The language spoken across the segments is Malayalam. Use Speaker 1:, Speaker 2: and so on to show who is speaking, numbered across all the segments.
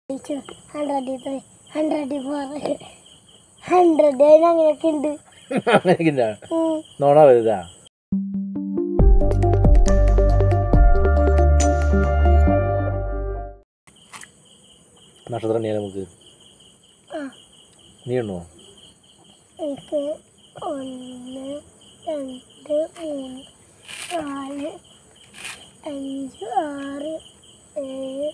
Speaker 1: To hundred three hundred four hundred അങ്ങനെയൊക്കെ ഉണ്ട്
Speaker 2: അങ്ങനെയൊക്കെ
Speaker 1: ഉം.
Speaker 2: നോണ വലുതാ നക്ഷത്രം എണ്ണിയാ നമുക്ക്
Speaker 1: ആ
Speaker 2: നീ എണ്ണോ
Speaker 1: എനിക്ക് ഒന്ന് രണ്ട് മൂന്ന് നാല് അഞ്ച് ആറ് ഏഴ്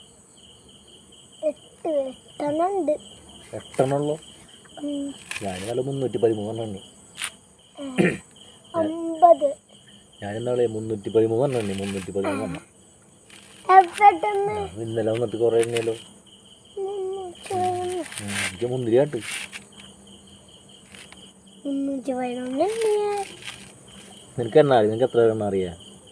Speaker 1: എട്ട് എട്ടെണ്ണം ഉണ്ട്
Speaker 2: എട്ടെണ്ണുള്ളൂ
Speaker 1: ഉം.
Speaker 2: ഞാൻ നല്ല മുന്നൂറ്റി പതിമൂന്നെണ്ണം എണ്ണി
Speaker 1: ഒമ്പത്
Speaker 2: ഞാൻ ഇന്നാളെ മുന്നൂറ്റി പതിമൂന്നെണ്ണം എണ്ണി മുന്നൂറ്റി പതിമൂന്നെണ്ണം
Speaker 1: എവിടെന്ന്
Speaker 2: ആ, ഇന്നലെ വന്നിട്ട് കുറേ എണ്ണിയല്ലോ
Speaker 1: മുന്നൂറ്റി പതിനൊന്ന്
Speaker 2: ഉം, എനിക്ക് മുന്തിരി കാട്ട്
Speaker 1: മുന്നൂറ്റി പതിനൊന്ന് ഞാൻ
Speaker 2: നിനക്ക് എണ്ണ അറിയാം നിനക്ക് എത്ര എണ്ണ അറിയാം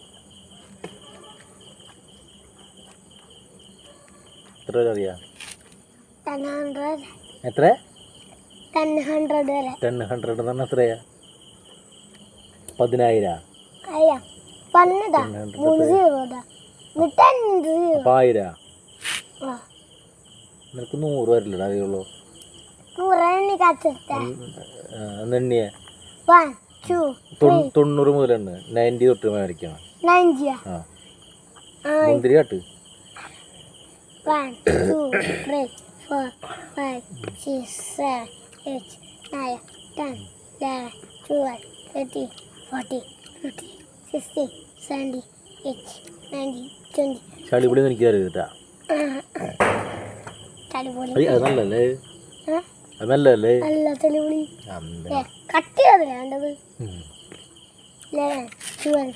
Speaker 2: എത്ര പേര് അറിയാം
Speaker 1: ടെൻ ഹൺഡ്രഡ്
Speaker 2: എത്ര
Speaker 1: ടെൻ ഹൺഡ്രഡ് വരെ
Speaker 2: ടെൻ ഹൺഡ്രഡ് എന്ന് പറഞ്ഞാൽ എത്രയാ പതിനായിരാ
Speaker 1: അയ്യാ പന്നതാ
Speaker 2: ടെൻ ഹൺഡ്രഡ്
Speaker 1: മൂന്ന് സീറോ ഇതാ ടെൻ സീറോ
Speaker 2: അപ്പം ആയിരാ
Speaker 1: ആ
Speaker 2: നിനക്ക് നൂറ് വരില്ലടാ അറിയുള്ളൂ
Speaker 1: നൂറ് എണ്ണി കച്ചിട്ട
Speaker 2: എണ്ണിയെ
Speaker 1: വൺ ടു
Speaker 2: തൊണ്ണൂ- തൊണ്ണൂറ് മുതലുണ്ട് നയൻറ്റി തൊട്ട് മേടിക്കണം
Speaker 1: നയൻറ്റിയാ
Speaker 2: ആ മുന്തിരി കാട്ട്
Speaker 1: one two three four five six seven eight nine ten eleven twelve thirteen forty fifty sixty seventy eight ninety twenty
Speaker 2: ചളിപിടി എനിക്ക് തരരുതാ
Speaker 1: തടിപൊളി
Speaker 2: അത് അത് നല്ലല്ലേ
Speaker 1: ആ
Speaker 2: അത് നല്ലതല്ലേ
Speaker 1: നല്ല തെളിവിളി
Speaker 2: അമ്പ.
Speaker 1: ഏ കട്ട് ചെയ്തത് വേണ്ടത്
Speaker 2: ഉം.
Speaker 1: Eleven twelve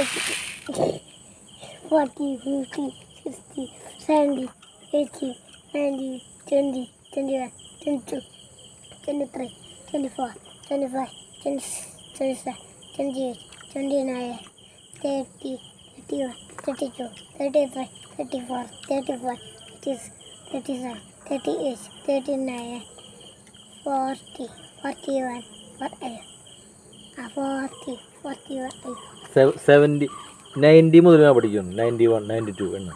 Speaker 1: forty fifty sixty seventy eighty ninety twenty twenty one twenty two twenty three twenty four twenty five twenty twenty seven twenty eight twenty nine thirty thirty one thirty two thirty three thirty four thirty five thirty thirty seven thirty eight thirty nine forty forty one four ആ forty forty one
Speaker 2: seven- seventy ninety മുതൽ ഞാൻ പഠിക്കുന്നു നയൻറ്റി വൺ നയൻറ്റി ടു എണ്ണ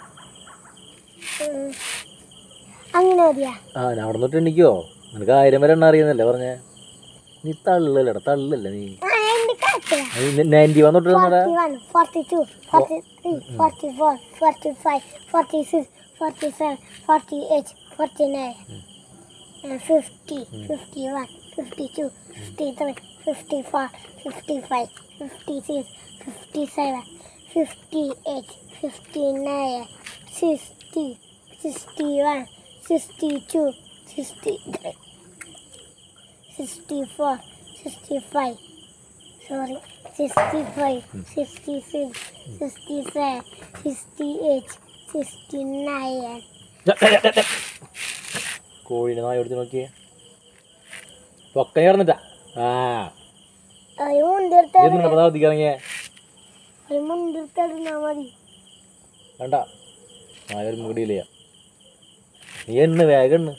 Speaker 1: അങ്ങനെ മതിയാ
Speaker 2: ആ ഞാൻ അവിടെ നിന്നിട്ട് എണ്ണിക്കോ നിനക്ക് ആയിരം വരെ എണ്ണ അറിയുന്നല്ലേ പറഞ്ഞേ നീ തള്ളല്ലടാ തള്ളല്ല നീ
Speaker 1: ആ എൻ്റെ കറക്റ്റാ
Speaker 2: നയൻറ്റി വൺ തൊട്ട് എണ്ണടാ
Speaker 1: forty one forty two forty three forty four forty five forty six forty seven forty eight forty nine fifty fifty one fifty two fifty three fifty four fifty five fifty six fifty seven fifty eight fifty nine sixty sixty one sixty two sixty three sixty four sixty five sorry, 65, 66, 67, 68, 69.
Speaker 2: കോഴിനെ നായ എടുത്ത് നോക്കിയേ പൊക്ക കിടന്നിട്ടാ ആ
Speaker 1: ഒരു മുന്തിർത്ത
Speaker 2: എന്തിനാ പതാവത്തിക്ക് ഇറങ്ങിയേ
Speaker 1: ഒരു മുന്തിർത്തിരുന്നാ മതി
Speaker 2: വേണ്ട നായ ഒരു മുടിയില്ല നീ എണ്ണ് വേഗം എണ്ണ്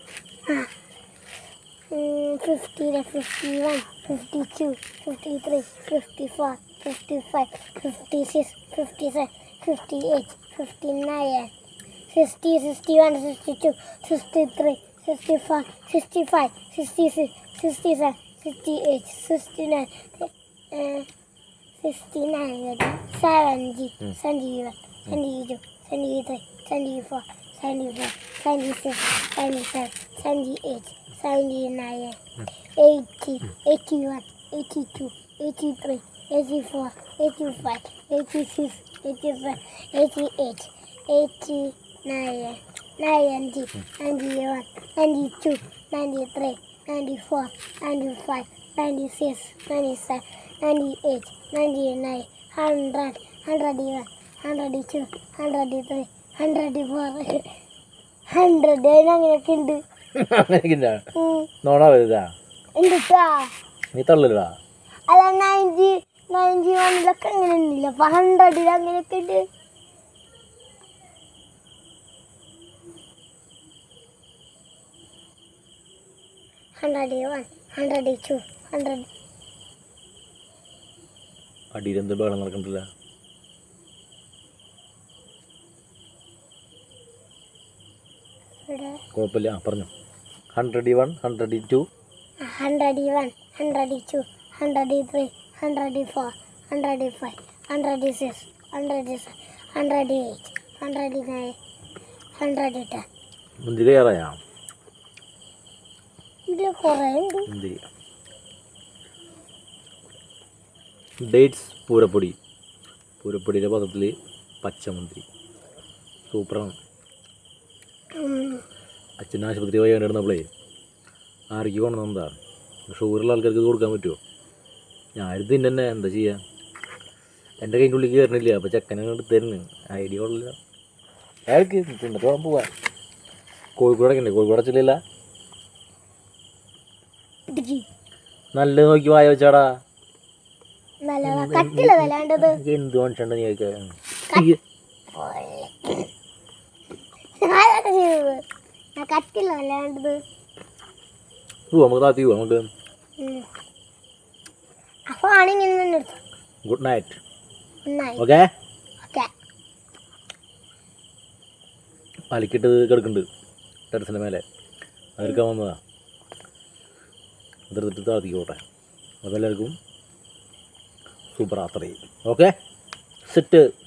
Speaker 1: fifty fifty one fifty two fifty three fifty four fifty five fifty six fifty seven fifty eight fifty nine sixty sixty one sixty two sixty three sixty four sixty five sixty six sixty seven sixty eight sixty nine sixty nine seventy seventy one seventy two seventy three seventy four seventy five seventy six seventy seven seventy eight seventy nine eighty eighty one eighty two eighty three eighty four eighty five eighty six eighty seven eighty eight eighty nine ninety ninety one ninety two ninety three ninety four ninety five ninety six ninety seven ninety eight ninety nine hundred hundred one hundred two hundred three hundred four hundred അങ്ങനെയൊക്കെ ഉണ്ട്
Speaker 2: അങ്ങനെയൊക്കെ
Speaker 1: ഉം.
Speaker 2: നോണ വലുതാ
Speaker 1: എന്തിട്ടാ
Speaker 2: നീ തള്ളലടാ
Speaker 1: അല്ല നയൻറ്റി നയൻറ്റി വണ്ണിലൊക്കെ അങ്ങനെ ഉണ്ടല്ലോ അപ്പൊ ഹൺഡ്രഡിൽ അങ്ങനെയൊക്കെ ഉണ്ട് hundred one hundred two hundred
Speaker 2: അടിയിൽ എന്ത് ബഹളം നടക്കണ്ടല്ല
Speaker 1: ഇവിടെ
Speaker 2: കുഴപ്പമില്ല ആ പറഞ്ഞു hundred one hundred two
Speaker 1: hundred one hundred two hundred three hundred four hundred five hundred six hundred seven hundred eight hundred nine hundred ten
Speaker 2: മുന്തിരി കയറായാ
Speaker 1: ഇതിൽ കുറേ ഉണ്ട്
Speaker 2: മുന്തിരി ഡേറ്റ്സ് പൂരപ്പൊടി പൂരപ്പൊടിയുടെ പദത്തിൽ പച്ചമുന്തിരി സൂപ്പറാണ്
Speaker 1: ഉം.
Speaker 2: അച്ഛൻ ആശുപത്രി പോയി കണ്ടിരുന്നപ്പോഴേ ആർക്ക് കൊണ്ടുവന്നതാ ഷുഗറുള്ള ആൾക്കാർക്ക് ഇത് കൊടുക്കാൻ പറ്റുമോ ഞാനിത് തിന്നെ എന്താ ചെയ്യുക എൻ്റെ കൈൻ്റെ ഉള്ളിൽ കയറണില്ല അപ്പോൾ ചെക്കനെ എടുത്ത് തരുന്നു ഐഡിയ കൊള്ളില്ല അയാൾക്ക് തിന്നിട്ട് വേണം പോവാൻ കോഴിക്കോടൊക്കെ ഉണ്ട് കോഴിക്കോട് അച്ഛനില്ല
Speaker 1: പിടിക്ക്
Speaker 2: നല്ലത് നോക്കി വായ വെച്ചാടാ
Speaker 1: നല്ലതാ കട്ടില്ല വേണ്ടത്
Speaker 2: എനിക്ക് എന്ത് മനുഷ്യണ്ട് നീ ഒക്കെ
Speaker 1: ഞാനൊക്കെ ചെയ്തത് ഞാൻ കട്ടില്ല വേണ്ടത്
Speaker 2: പോവാ നമുക്ക് താത്തി പോവാം നമുക്ക്
Speaker 1: അപ്പോൾ ആണെങ്കിൽ തന്നെ എടുത്തു
Speaker 2: ഗുഡ് നൈറ്റ്
Speaker 1: നന്നായി
Speaker 2: ഓക്കെ
Speaker 1: ഓക്കെ
Speaker 2: അലക്കിട്ട് കിടക്കുന്നുണ്ട് ടെറസിൻ്റെ മേലെ അതെടുക്കാൻ വന്നതാ അതെടുത്തിട്ട് താത്തിക്കോട്ടെ അപ്പോൾ എല്ലാവർക്കും സൂപ്പർ യാത്ര ചെയ്യും ഓക്കെ സെറ്റ്